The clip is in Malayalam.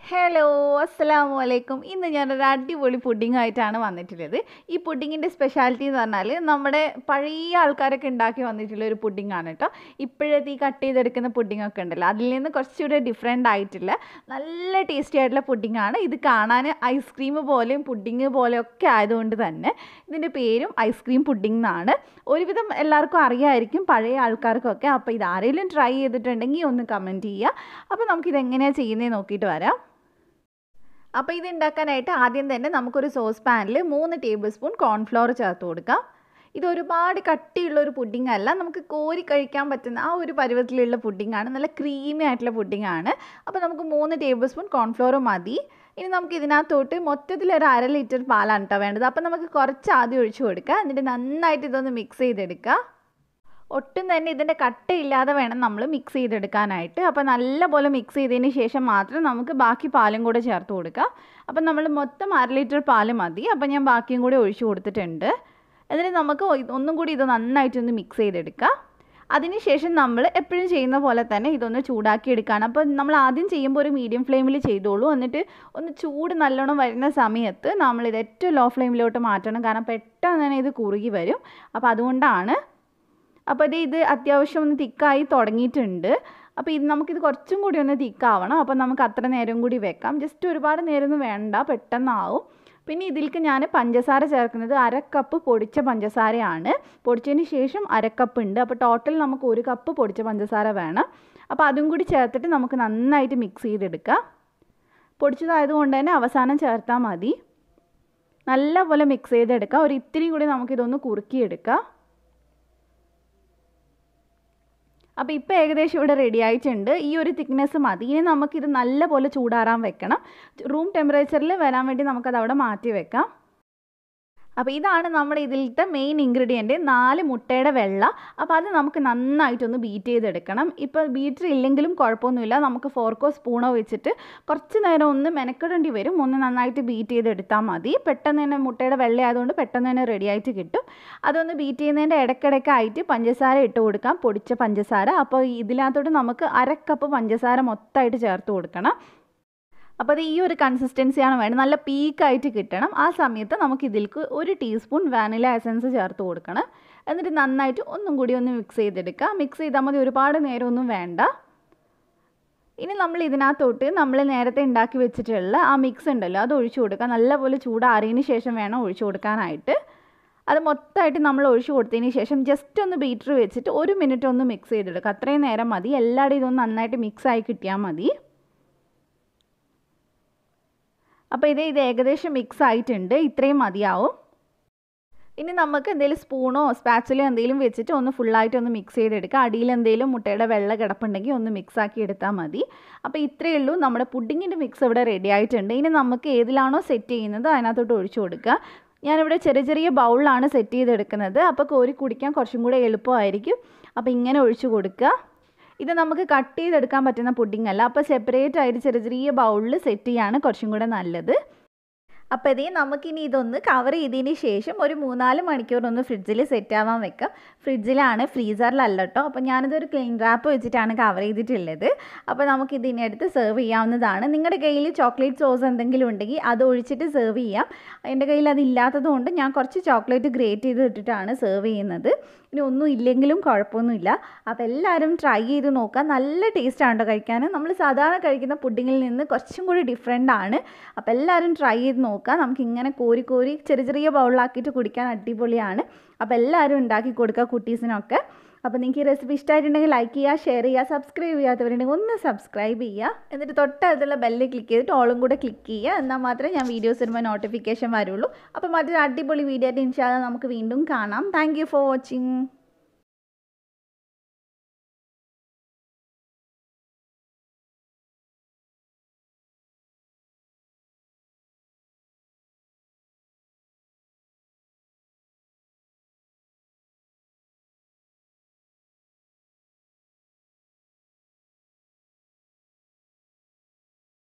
ഹലോ അസ്സലാമു അലൈക്കും ഇന്ന് ഞാനൊരു അടിപൊളി പുഡിംഗ് ആയിട്ടാണ് വന്നിട്ടുള്ളത് ഈ പുഡിങ്ങിൻ്റെ സ്പെഷ്യാലിറ്റി എന്ന് പറഞ്ഞാൽ നമ്മുടെ പഴയ ആൾക്കാരൊക്കെ ഉണ്ടാക്കി വന്നിട്ടുള്ള ഒരു പുഡിംഗ് ആണ് കേട്ടോ ഇപ്പോഴത്തെ ഈ കട്ട് ചെയ്തെടുക്കുന്ന പുഡിംഗ് ഒക്കെ ഉണ്ടല്ലോ അതിൽ നിന്ന് കുറച്ചുകൂടെ ഡിഫറെൻ്റ് ആയിട്ടുള്ള നല്ല ടേസ്റ്റി ആയിട്ടുള്ള പുഡിംഗ് ആണ് ഇത് കാണാൻ ഐസ്ക്രീം പോലെയും പുഡിംഗ് പോലെയൊക്കെ ആയതുകൊണ്ട് തന്നെ ഇതിൻ്റെ പേരും ഐസ്ക്രീം പുഡിംഗ് എന്നാണ് ഒരുവിധം എല്ലാവർക്കും അറിയാമായിരിക്കും പഴയ ആൾക്കാർക്കൊക്കെ അപ്പോൾ ഇത് ആരെങ്കിലും ട്രൈ ചെയ്തിട്ടുണ്ടെങ്കിൽ ഒന്ന് കമൻറ്റ് ചെയ്യുക അപ്പോൾ നമുക്കിത് എങ്ങനെയാണ് ചെയ്യുന്നത് നോക്കിയിട്ട് വരാം അപ്പോൾ ഇത് ഉണ്ടാക്കാനായിട്ട് ആദ്യം തന്നെ നമുക്കൊരു സോസ് പാനിൽ മൂന്ന് ടേബിൾ സ്പൂൺ കോൺഫ്ലവർ ചേർത്ത് കൊടുക്കാം ഇത് ഒരുപാട് കട്ടിയുള്ള ഒരു പുഡിംഗ് അല്ല നമുക്ക് കോരി കഴിക്കാൻ പറ്റുന്ന ആ ഒരു പരുവത്തിലുള്ള പുഡിംഗ് ആണ് നല്ല ക്രീമി ആയിട്ടുള്ള പുഡിംഗ് ആണ് അപ്പോൾ നമുക്ക് മൂന്ന് ടേബിൾ സ്പൂൺ കോൺഫ്ലവർ മതി ഇനി നമുക്ക് ഇതിനകത്തോട്ട് മൊത്തത്തിൽ ഒരു അര ലിറ്റർ പാലാണ് കേട്ടോ വേണ്ടത് അപ്പോൾ നമുക്ക് കുറച്ച് ആദ്യം ഒഴിച്ചു കൊടുക്കുക എന്നിട്ട് നന്നായിട്ട് ഇതൊന്ന് മിക്സ് ചെയ്തെടുക്കുക ഒട്ടും തന്നെ ഇതിൻ്റെ കട്ടയില്ലാതെ വേണം നമ്മൾ മിക്സ് ചെയ്തെടുക്കാനായിട്ട് അപ്പോൾ നല്ലപോലെ മിക്സ് ചെയ്തതിന് ശേഷം മാത്രം നമുക്ക് ബാക്കി പാലും കൂടെ ചേർത്ത് കൊടുക്കാം അപ്പം നമ്മൾ മൊത്തം അര ലിറ്റർ പാല് മതി അപ്പോൾ ഞാൻ ബാക്കിയും കൂടി ഒഴിച്ചു കൊടുത്തിട്ടുണ്ട് എന്നിട്ട് നമുക്ക് ഒന്നും കൂടി ഇത് നന്നായിട്ടൊന്ന് മിക്സ് ചെയ്തെടുക്കാം അതിനുശേഷം നമ്മൾ എപ്പോഴും ചെയ്യുന്ന പോലെ തന്നെ ഇതൊന്ന് ചൂടാക്കി എടുക്കുകയാണ് അപ്പോൾ നമ്മൾ ആദ്യം ചെയ്യുമ്പോൾ ഒരു മീഡിയം ഫ്ലെയിമിൽ ചെയ്തോളൂ എന്നിട്ട് ഒന്ന് ചൂട് നല്ലോണം വരുന്ന സമയത്ത് നമ്മളിത് ഏറ്റവും ലോ ഫ്ലെയിമിലോട്ട് മാറ്റണം കാരണം പെട്ടെന്ന് തന്നെ ഇത് കുറുകി വരും അപ്പോൾ അതുകൊണ്ടാണ് അപ്പോൾ ഇത് ഇത് അത്യാവശ്യം ഒന്ന് തിക്കായി തുടങ്ങിയിട്ടുണ്ട് അപ്പോൾ ഇത് നമുക്കിത് കുറച്ചും കൂടി ഒന്ന് തിക്കാവണം അപ്പോൾ നമുക്ക് അത്ര നേരം കൂടി വെക്കാം ജസ്റ്റ് ഒരുപാട് നേരമൊന്നും വേണ്ട പെട്ടെന്നാവും പിന്നെ ഇതിലേക്ക് ഞാൻ പഞ്ചസാര ചേർക്കുന്നത് അര കപ്പ് പൊടിച്ച പഞ്ചസാരയാണ് പൊടിച്ചതിന് ശേഷം അര കപ്പ് ഉണ്ട് അപ്പോൾ ടോട്ടൽ നമുക്ക് ഒരു കപ്പ് പൊടിച്ച പഞ്ചസാര വേണം അപ്പോൾ അതും കൂടി ചേർത്തിട്ട് നമുക്ക് നന്നായിട്ട് മിക്സ് ചെയ്തെടുക്കാം പൊടിച്ചതായതുകൊണ്ട് തന്നെ അവസാനം ചേർത്താൽ മതി നല്ലപോലെ മിക്സ് ചെയ്തെടുക്കുക ഒരു ഇത്തിരി കൂടി നമുക്കിതൊന്ന് കുറുക്കിയെടുക്കാം അപ്പോൾ ഇപ്പോൾ ഏകദേശം ഇവിടെ റെഡി ആയിട്ടുണ്ട് ഈ ഒരു തിക്നെസ് മതി ഇനി നമുക്കിത് നല്ലപോലെ ചൂടാറാൻ വെക്കണം റൂം ടെമ്പറേച്ചറിൽ വരാൻ വേണ്ടി നമുക്കത് അവിടെ മാറ്റി വെക്കാം അപ്പോൾ ഇതാണ് നമ്മുടെ ഇതിലത്തെ മെയിൻ ഇൻഗ്രീഡിയൻറ്റ് നാല് മുട്ടയുടെ വെള്ള അപ്പോൾ അത് നമുക്ക് നന്നായിട്ടൊന്ന് ബീറ്റ് ചെയ്തെടുക്കണം ഇപ്പോൾ ബീറ്റർ ഇല്ലെങ്കിലും കുഴപ്പമൊന്നുമില്ല നമുക്ക് ഫോർക്കോ സ്പൂണോ വെച്ചിട്ട് കുറച്ച് നേരം ഒന്ന് മെനക്കെടേണ്ടി വരും ഒന്ന് നന്നായിട്ട് ബീറ്റ് ചെയ്തെടുത്താൽ മതി പെട്ടെന്ന് തന്നെ മുട്ടയുടെ വെള്ള ആയതുകൊണ്ട് പെട്ടെന്ന് തന്നെ റെഡി ആയിട്ട് കിട്ടും അതൊന്ന് ബീറ്റ് ചെയ്യുന്നതിൻ്റെ ഇടയ്ക്കിടയ്ക്കായിട്ട് പഞ്ചസാര ഇട്ട് കൊടുക്കാം പൊടിച്ച പഞ്ചസാര അപ്പോൾ ഇതിനകത്തോട്ട് നമുക്ക് അര കപ്പ് പഞ്ചസാര മൊത്തമായിട്ട് ചേർത്ത് കൊടുക്കണം അപ്പോൾ അത് ഈ ഒരു കൺസിസ്റ്റൻസിയാണ് വേണ്ടത് നല്ല പീക്കായിട്ട് കിട്ടണം ആ സമയത്ത് നമുക്ക് ഇതിലേക്ക് ഒരു ടീസ്പൂൺ വാനില എസൻസ് ചേർത്ത് കൊടുക്കണം എന്നിട്ട് നന്നായിട്ട് ഒന്നും കൂടി ഒന്ന് മിക്സ് ചെയ്തെടുക്കുക മിക്സ് ചെയ്താൽ മതി ഒരുപാട് നേരമൊന്നും വേണ്ട ഇനി നമ്മൾ ഇതിനകത്തോട്ട് നമ്മൾ നേരത്തെ ഉണ്ടാക്കി വെച്ചിട്ടുള്ള ആ മിക്സ് ഉണ്ടല്ലോ അത് ഒഴിച്ചു കൊടുക്കുക നല്ലപോലെ ചൂടാറിയതിന് ശേഷം വേണം ഒഴിച്ചു കൊടുക്കാനായിട്ട് അത് മൊത്തമായിട്ട് നമ്മൾ ഒഴിച്ചു കൊടുത്തതിന് ശേഷം ജസ്റ്റ് ഒന്ന് ബീറ്റർ വെച്ചിട്ട് ഒരു മിനിറ്റ് ഒന്ന് മിക്സ് ചെയ്തെടുക്കുക അത്രയും നേരം മതി എല്ലാവരുടെയും ഇതൊന്ന് നന്നായിട്ട് മിക്സ് ആയി കിട്ടിയാൽ മതി അപ്പോൾ ഇത് ഇത് ഏകദേശം മിക്സ് ആയിട്ടുണ്ട് ഇത്രയും മതിയാവും ഇനി നമുക്ക് എന്തെങ്കിലും സ്പൂണോ സ്പാച്ചിലോ എന്തെങ്കിലും വെച്ചിട്ട് ഒന്ന് ഫുള്ളായിട്ട് ഒന്ന് മിക്സ് ചെയ്തെടുക്കുക അടിയിൽ എന്തെങ്കിലും മുട്ടയുടെ വെള്ള കിടപ്പുണ്ടെങ്കിൽ ഒന്ന് മിക്സ് ആക്കി എടുത്താൽ മതി അപ്പോൾ ഇത്രയേ ഉള്ളൂ നമ്മുടെ പുഡിങ്ങിൻ്റെ മിക്സ് ഇവിടെ റെഡി ആയിട്ടുണ്ട് ഇനി നമുക്ക് ഏതിലാണോ സെറ്റ് ചെയ്യുന്നത് അതിനകത്തോട്ട് ഒഴിച്ചു കൊടുക്കുക ഞാനിവിടെ ചെറിയ ചെറിയ ബൗളിലാണ് സെറ്റ് ചെയ്തെടുക്കുന്നത് അപ്പോൾ കോരി കുടിക്കാൻ കുറച്ചും കൂടെ എളുപ്പമായിരിക്കും അപ്പോൾ ഇങ്ങനെ ഒഴിച്ചു കൊടുക്കുക ഇത് നമുക്ക് കട്ട് ചെയ്തെടുക്കാൻ പറ്റുന്ന പുഡിംഗ് അല്ല അപ്പോൾ സെപ്പറേറ്റ് ആയിട്ട് ചെറിയ ചെറിയ ബൗളിൽ സെറ്റ് ചെയ്യാണ് കുറച്ചും കൂടെ നല്ലത് അപ്പോൾ ഇതേ നമുക്കിനി ഇതൊന്ന് കവർ ചെയ്തതിന് ശേഷം ഒരു മൂന്നാല് മണിക്കൂർ ഒന്ന് ഫ്രിഡ്ജിൽ സെറ്റ് ആവാൻ വെക്കാം ഫ്രിഡ്ജിലാണ് ഫ്രീസറിലല്ല കേട്ടോ അപ്പോൾ ഞാനിതൊരു ക്ലീൻ റാപ്പ് വെച്ചിട്ടാണ് കവർ ചെയ്തിട്ടുള്ളത് അപ്പോൾ നമുക്ക് ഇതിനടുത്ത് സെർവ് ചെയ്യാവുന്നതാണ് നിങ്ങളുടെ കയ്യിൽ ചോക്ലേറ്റ് സോസ് എന്തെങ്കിലും ഉണ്ടെങ്കിൽ അത് ഒഴിച്ചിട്ട് സെർവ് ചെയ്യാം എൻ്റെ കയ്യിൽ അതില്ലാത്തത് കൊണ്ട് ഞാൻ കുറച്ച് ചോക്ലേറ്റ് ഗ്രേറ്റ് ചെയ്ത് ഇട്ടിട്ടാണ് സെർവ് ചെയ്യുന്നത് ഇനി ഒന്നും ഇല്ലെങ്കിലും കുഴപ്പമൊന്നുമില്ല അപ്പോൾ എല്ലാവരും ട്രൈ ചെയ്ത് നോക്കുക നല്ല ടേസ്റ്റാണ് കേട്ടോ കഴിക്കാൻ നമ്മൾ സാധാരണ കഴിക്കുന്ന പുഡിങ്ങിൽ നിന്ന് കുറച്ചും കൂടി ഡിഫറെൻ്റ് ആണ് അപ്പോൾ എല്ലാവരും ട്രൈ ചെയ്ത് നോക്കുക നമുക്ക് ഇങ്ങനെ കോരി കോരി ചെറിയ ചെറിയ ബൗളിലാക്കിയിട്ട് കുടിക്കാൻ അടിപൊളിയാണ് അപ്പോൾ എല്ലാവരും ഉണ്ടാക്കി കൊടുക്കുക കുട്ടീസിനൊക്കെ അപ്പോൾ നിങ്ങൾക്ക് ഈ റെസിപ്പി ഇഷ്ടമായിട്ടുണ്ടെങ്കിൽ ലൈക്ക് ചെയ്യുക ഷെയർ ചെയ്യുക സബ്സ്ക്രൈബ് ചെയ്യാത്തവരുണ്ടെങ്കിൽ ഒന്ന് സബ്സ്ക്രൈബ് ചെയ്യുക എന്നിട്ട് തൊട്ടടുത്തുള്ള ബെല്ല് ക്ലിക്ക് ചെയ്തിട്ട് ഓളും കൂടെ ക്ലിക്ക് ചെയ്യുക എന്നാൽ മാത്രമേ ഞാൻ വീഡിയോസ് വരുമ്പോൾ നോട്ടിഫിക്കേഷൻ വരുള്ളൂ അപ്പോൾ മറ്റൊരു അടിപൊളി വീഡിയോ ആയിട്ട് ഇൻഷാല്ല നമുക്ക് വീണ്ടും കാണാം താങ്ക് ഫോർ വാച്ചിങ്